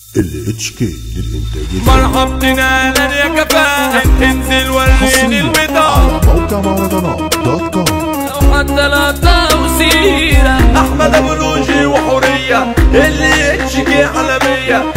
الاتش كي للانتاج مرحبتنا لن يا كفاء انزل وريني البطاقة موقع مهرجانات دوت كوم حتى لا توسيرة احمد ابو روجي وحورية اللي يتشكي عالمية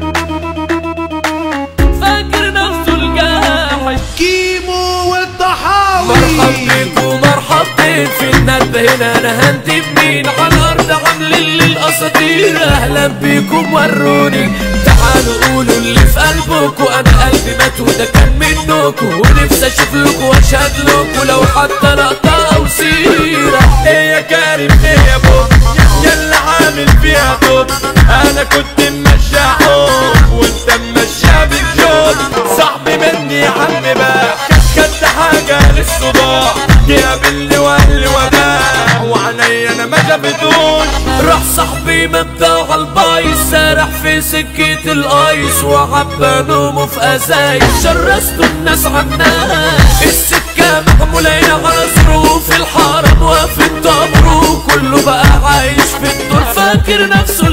فاكر نفسه الجاحد كيمو والطحاوي مرحب بيكم مرحبتين في الندبة هنا انا هنتي بمين على الارض عاملين للاساطير اهلا بيكم وروني تعالوا قولوا اللي في قلبكم انا قلبي مات وده كان منكم ونفسي اشوف لكم واشهد لكم لو حتى لقطة او سيرة ايه يا كريم ايه يا بوب يلا عامل فيها توب انا كنت ممشيها حب وانت ممشيها بالجوب صاحبي مني يا عم بقى خدت حاجة للصداع قابلني وقال لي وداع وعليا انا ما شافتوش راح صاحبي مبدأ على البايظ سارح في سكة الايس وعبى نومه في ازايز شرستوا الناس عنها السكة محمولة على ظروف الحرم وفي الطبر كله بقى عايش في الدور فاكر نفسه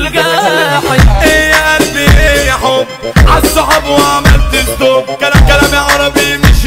الجاحد ايه يا قلبي ايه يا حب عالصحاب وعملت ستوب كلام كلامي عربي مش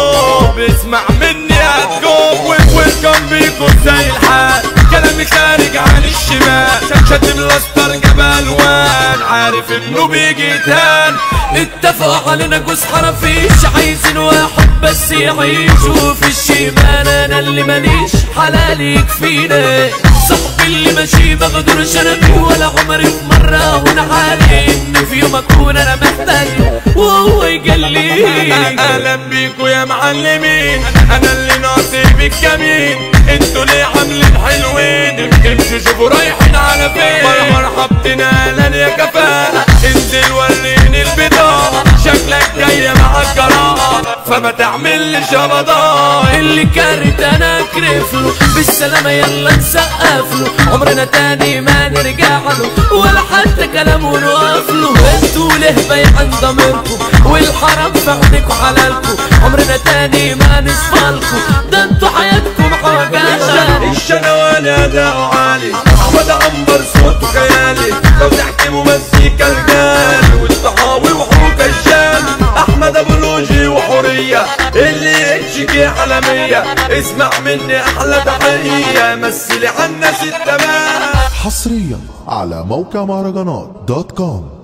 بوب اسمع مني هتجوب والويلكم بيكون زي الحال كلامي خارج عن الشمال شتم الاستر جبل وان عارف انه بيجي تان اتفقوا علينا جوز حرفيش عايزين واحد بس يعيش وفي الشمال انا اللي ماليش حلال يكفينا صاحبي اللي ماشي بقدرش انا بيه ولا عمري في مرة هون عالي ان في يوم اكون انا محتاج وهو يجلي اهلا بيكوا يا معلمين انا اللي ناصب الجميل انتوا ليه عاملين حلوين امشوا شوفوا رايحين على فين مرحبتنا اهلا يا كفاءة انزل وريني البطاقة شكلك جاية مع الجراءة فما تعملش رمضان اللي كارت انا اكرف له بالسلامة يلا نسقف له عمرنا تاني ما نرجع له ولا حتى كلامه نقف له انتوا ليه بايعين ضميركم والحرام في عينكم حلالكم عمرنا تاني ما نصفالكم ده انتوا حياتكم حوجات الشنواني اداؤه عالي احمد عنبر صوته خيالي لو تحكي مزيكا رجال والطحاوي وحروك الشام احمد ابو لوجي وحورية اللي يتشكي عالمية اسمع مني احلى تحية مثلي عالناس التمام حصريا على موقع مهرجانات دوت كوم